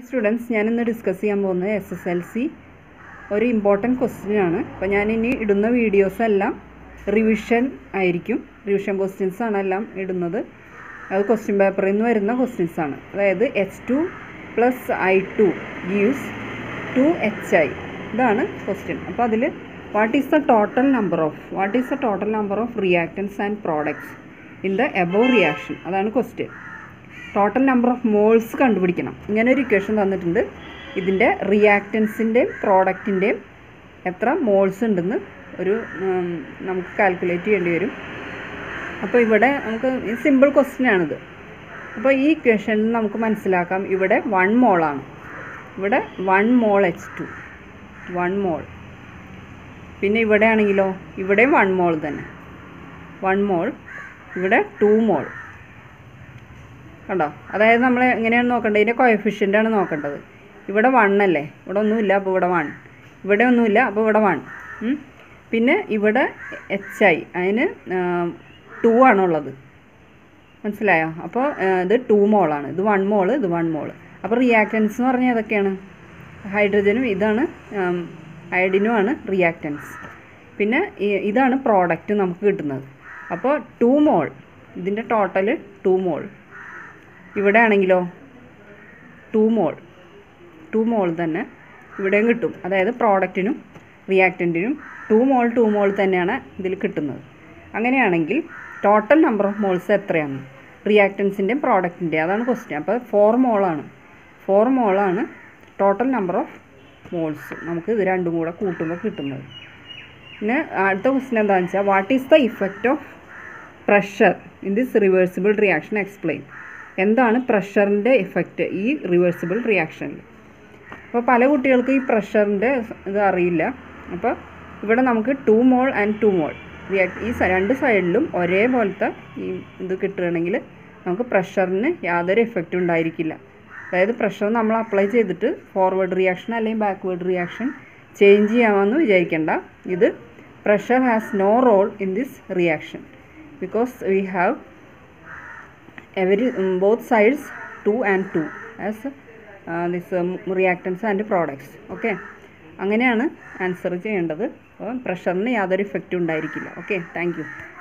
students ഞാനിന്ന് discuss ചെയ്യാൻ പോകുന്നത് എസ് എസ് എൽ സി ഒരു ഇമ്പോർട്ടൻറ്റ് ക്വസ്റ്റ്യൻ ആണ് അപ്പോൾ ഞാനിനി ഇടുന്ന വീഡിയോസ് എല്ലാം റിവിഷൻ ആയിരിക്കും റിവിഷൻ ക്വസ്റ്റ്യൻസ് ആണ് എല്ലാം ഇടുന്നത് അത് ക്വസ്റ്റ്യൻ പേപ്പറിൽ നിന്ന് വരുന്ന ക്വസ്റ്റ്യൻസ് ആണ് അതായത് H two plus I two gives two H I ഇതാണ് ക്വസ്റ്റ്യൻ അപ്പോൾ അതിൽ what is the total number of what is the total number of reactants and products in the above reaction അതാണ് question total number of moles കണ്ടുപിടിക്കണം ഇങ്ങനെ ഒരു equation തന്നിട്ടുണ്ട് ഇതിൻ്റെ റിയാക്റ്റൻസിൻ്റെയും പ്രോഡക്റ്റിൻ്റെയും എത്ര മോൾസ് ഉണ്ടെന്ന് ഒരു ഉം, നമുക്ക് കാൽക്കുലേറ്റ് ചെയ്യേണ്ടി വരും അപ്പോൾ ഇവിടെ നമുക്ക് സിമ്പിൾ ക്വസ്റ്റ്യൻ ആണിത് അപ്പോൾ ഈ ഇക്വേഷനിൽ നമുക്ക് മനസ്സിലാക്കാം ഇവിടെ വൺ മോളാണ് ഇവിടെ one mole H two one mole പിന്നെ ഇവിടെ ആണെങ്കിലോ ഇവിടെയും വൺ മോൾ തന്നെ വൺ മോൾ ഇവിടെ ടു മോൾ കണ്ടോ അതായത് നമ്മൾ എങ്ങനെയാണ് നോക്കേണ്ടത് ഇതിൻ്റെ കോയഫിഷ്യൻ്റ് ആണ് നോക്കേണ്ടത് ഇവിടെ വൺ അല്ലേ ഇവിടെ ഒന്നുമില്ല അപ്പോൾ ഇവിടെ വൺ ഇവിടെ ഒന്നുമില്ല അപ്പോൾ ഇവിടെ വൺ പിന്നെ ഇവിടെ എച്ച് ഐ അതിന് ടു ആണുള്ളത് മനസ്സിലായോ അപ്പോൾ ഇത് ടു മോളാണ് ഇത് വൺ മോള് ഇത് വൺ മോള് അപ്പോൾ റിയാക്റ്റൻസ് എന്ന് പറഞ്ഞാൽ ഏതൊക്കെയാണ് ഹൈഡ്രജനും ഇതാണ് അയഡിനുമാണ് റിയാക്റ്റൻസ് പിന്നെ ഈ- ഇതാണ് പ്രോഡക്റ്റ് നമുക്ക് കിട്ടുന്നത് അപ്പോൾ ടു മോൾ ഇതിൻ്റെ ടോട്ടൽ ടു മോൾ ഇവിടെ ആണെങ്കിലോ ടു മോൾ ടു മോൾ തന്നെ ഇവിടെയും കിട്ടും അതായത് പ്രോഡക്റ്റിനും റിയാക്റ്റൻറ്റിനും ടു മോൾ ടു മോൾ തന്നെയാണ് ഇതിൽ കിട്ടുന്നത് അങ്ങനെയാണെങ്കിൽ ടോട്ടൽ നമ്പർ ഓഫ് മോൾസ് എത്രയാണ് റിയാക്റ്റൻസിൻ്റെയും പ്രോഡക്റ്റിൻ്റെയും അതാണ് ക്വസ്റ്റ്യൻ അപ്പോൾ ഫോർ മോളാണ് ഫോർ മോളാണ് ടോട്ടൽ നമ്പർ ഓഫ് മോൾസ് നമുക്ക് ഇത് രണ്ടും കൂടെ കൂട്ടുമ്പോൾ കിട്ടുന്നത് പിന്നെ അടുത്ത ക്വസ്റ്റ്യൻ എന്താണെന്ന് വെച്ചാൽ what is the effect of pressure in this reversible reaction explain എന്താണ് പ്രഷറിൻ്റെ ഇഫക്റ്റ് ഈ റിവേഴ്സിബിൾ റിയാക്ഷനിൽ അപ്പോൾ പല കുട്ടികൾക്കും ഈ പ്രഷറിൻ്റെ ഇത് അറിയില്ല അപ്പോൾ ഇവിടെ നമുക്ക് two mole and two mole react ഈ സ- രണ്ട് സൈഡിലും ഒരേപോലത്തെ ഈ ഇത് കിട്ടുകയാണെങ്കിൽ നമുക്ക് പ്രഷറിന് യാതൊരു എഫക്റ്റും ഉണ്ടായിരിക്കില്ല അതായത് പ്രഷർ നമ്മൾ അപ്ലൈ ചെയ്തിട്ട് ഫോർവേഡ് റിയാക്ഷൻ അല്ലെങ്കിൽ ബാക്ക്വേർഡ് റിയാക്ഷൻ ചേഞ്ച് ചെയ്യാമെന്ന് വിചാരിക്കേണ്ട ഇത് pressure has no role in this reaction because we have every um, both sides 2 and 2 as uh, this um, reactants and products okay അങ്ങനെയാണ് ആൻസർ ചെയ്യേണ്ടത് അപ്പോൾ പ്രഷറിന് യാതൊരു ഇഫക്റ്റും ഉണ്ടായിരിക്കില്ല ഓക്കെ താങ്ക് യു